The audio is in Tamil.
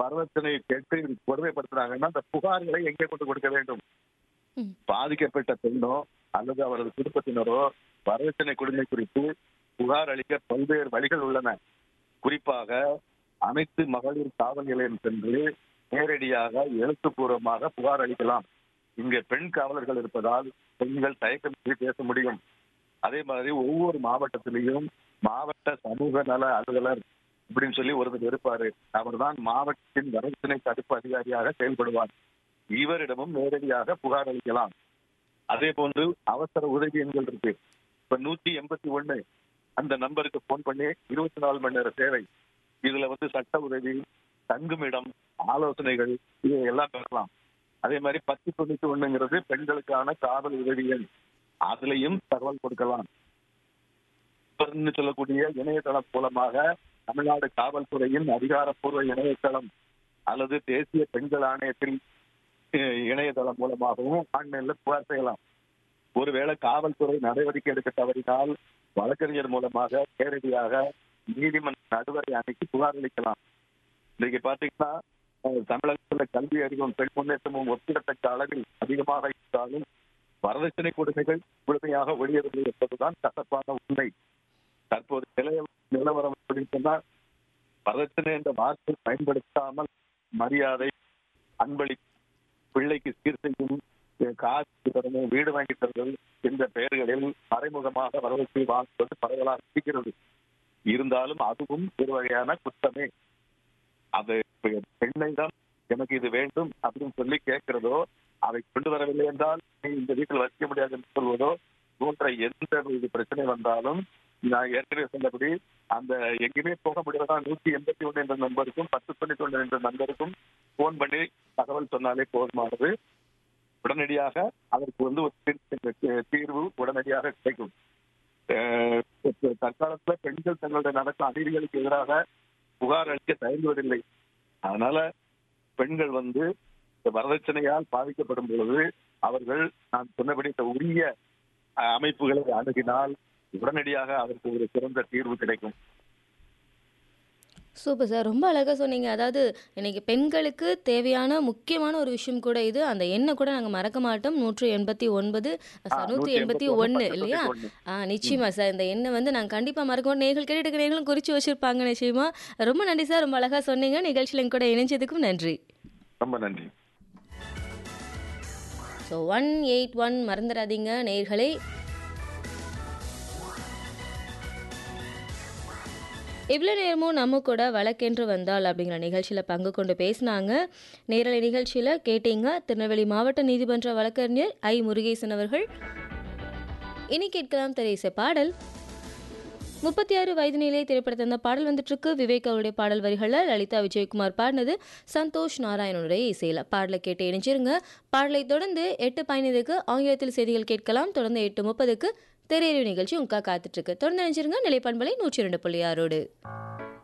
வரதட்சணையை கேட்டு கொடுமைப்படுத்துறாங்கன்னா அந்த புகார்களை எங்கே கொண்டு கொடுக்க வேண்டும் ம். பாதிக்கப்பட்ட பெண்ணோ அல்லது அவரது குடும்பத்தினரோ வரதட்சணை கொடுமை குறித்து புகார் அளிக்க பல்வேறு வழிகள் உள்ளன குறிப்பாக அனைத்து மகளிர் காவல் நிலையம் சென்று நேரடியாக எழுத்துப்பூர்வமாக புகார் அளிக்கலாம் இங்கே பெண் காவலர்கள் இருப்பதால் பெண்கள் தயக்கமின்றி பேச முடியும் அதே மாதிரி ஒவ்வொரு மாவட்டத்திலையும் மாவட்ட சமூக நல அலுவலர் அப்படின்னு சொல்லி ஒருத்தர் இருப்பாரு அவர்தான் மாவட்டத்தின் வரதட்சணை தடுப்பு அதிகாரியாக செயல்படுவார் இவரிடமும் நேரடியாக புகார் அளிக்கலாம் அதே போன்று அவசர உதவி எண்கள் இருக்கு இப்ப நூத்தி எண்பத்தி ஒண்ணு அந்த நம்பருக்கு போன் பண்ணி இருபத்தி நாலு மணி நேர சேவை இதுல வந்து சட்ட உதவி தங்குமிடம் ஆலோசனைகள் இதை எல்லாம் பெறலாம் அதே மாதிரி பத்து தொண்ணூத்தி ஒண்ணுங்கிறது பெண்களுக்கான காவல் உதவி எண் அதுலயும் தகவல் கொடுக்கலாம் ன்னு சொல்லக்கூடிய இணையதளம் மூலமாக தமிழ்நாடு காவல்துறையின் அதிகாரப்பூர்வ இணையதளம் அல்லது தேசிய பெண்கள் ஆணையத்தில் அஹ், இணையதளம் மூலமாகவும் ஆன்லைன்ல புகார் செய்யலாம் ஒருவேளை காவல்துறை நடவடிக்கை எடுக்க தவறினால் வழக்கறிஞர் மூலமாக நேரடியாக நீதிமன்ற நடுவரை அணுகி புகார் அளிக்கலாம் இன்னைக்கு பாத்தீங்கன்னா அஹ், தமிழகத்துல கல்வி அறிவும் பெண் முன்னேற்றமும் ஒப்பிடத்தக்க அளவில் அதிகமாக இருந்தாலும் வரதட்சணை கொடுமைகள் முழுமையாக ஒழியவில்லை என்பதுதான் கசப்பான உண்மை தற்போது நிலைய நிலவரம் அப்படின்னு சொன்னால் வரதட்சணை என்ற வார்த்தை பயன்படுத்தாமல் மரியாதை அன்பளி பிள்ளைக்கு சீர் செய்யும் அஹ், காசு தரணும் வீடு வாங்கி தருதல் என்ற பெயர்களில் மறைமுகமாக வரதட்சணை வாங்குவது பரவலாக இருக்கிறது இருந்தாலும் அதுவும் ஒரு வகையான குற்றமே அது பெண்ணை தான் எனக்கு இது வேண்டும் அப்படின்னு சொல்லி கேட்கிறதோ அதை கொண்டு வரவில்லை என்றால் நீ இந்த வீட்டில் வசிக்க முடியாது என்று சொல்வதோ போன்ற எந்த இது பிரச்சனை வந்தாலும் நான் ஏற்கனவே சொன்னபடி அந்த எங்கேயுமே போக முடியாதா நூத்தி எண்பத்தி ஒண்ணு என்ற நம்பருக்கும் பத்து தொண்ணூத்தி ஒண்ணு என்ற நம்பருக்கும் போன் பண்ணி தகவல் சொன்னாலே போதுமானது உடனடியாக அதற்கு வந்து ஒரு தீர்வு- தீர்வு உடனடியாக கிடைக்கும் அஹ் இப்ப தற்காலத்துல பெண்கள் தங்களுடைய நடக்கும் அநீதிகளுக்கு எதிராக புகார் அளிக்க தயங்குவதில்லை அதனால பெண்கள் வந்து இந்த வரதட்சணையால் பாதிக்கப்படும் பொழுது அவர்கள் நான் சொன்னபடி இந்த உரிய அஹ், அமைப்புகளை அணுகினால் உடனடியாக அதற்கு ஒரு சிறந்த தீர்வு கிடைக்கும் சூப்பர் சார் ரொம்ப அழகாக சொன்னீங்க அதாவது இன்னைக்கு பெண்களுக்கு தேவையான முக்கியமான ஒரு விஷயம் கூட இது அந்த எண்ணை கூட நாங்கள் மறக்க மாட்டோம் நூற்று எண்பத்தி ஒன்பது சார் நூற்றி எண்பத்தி ஒன்று இல்லையா ஆ நிச்சயமா சார் இந்த எண்ணெய் வந்து நாங்கள் கண்டிப்பாக மறக்க மாட்டோம் நேர்கள் கேட்டுட்டு நேர்களும் குறித்து வச்சிருப்பாங்க நிச்சயமா ரொம்ப நன்றி சார் ரொம்ப அழகாக சொன்னீங்க நிகழ்ச்சியில் என் கூட இணைஞ்சதுக்கும் நன்றி ரொம்ப நன்றி ஸோ ஒன் எயிட் ஒன் மறந்துடாதீங்க நேர்களை இவ்வளோ நேரமும் நம்ம கூட வழக்கென்று வந்தால் அப்படிங்கிற நிகழ்ச்சியில் பங்கு கொண்டு பேசினாங்க நேரலை நிகழ்ச்சியில் கேட்டீங்க திருநெல்வேலி மாவட்ட நீதிமன்ற வழக்கறிஞர் ஐ முருகேசன் அவர்கள் இனி கேட்கலாம் தெரேச பாடல் முப்பத்தி ஆறு வயது நிலையை திரைப்படத்தில் அந்த பாடல் வந்துட்டுருக்கு விவேக் அவருடைய பாடல் வரிகளில் லலிதா விஜயகுமார் பாடினது சந்தோஷ் நாராயணனுடைய இசையில் பாடலை கேட்டு இணைஞ்சிருங்க பாடலை தொடர்ந்து எட்டு பதினைந்துக்கு ஆங்கிலத்தில் செய்திகள் கேட்கலாம் தொடர்ந்து எட்டு முப்பதுக்கு திரையறிவு நிகழ்ச்சி உங்கா காத்துட்ருக்கு தொடர்ந்து இணைஞ்சிருங்க நிலைப்பண்பலை நூற்றி இரண்டு புள்ளி ஆறோடு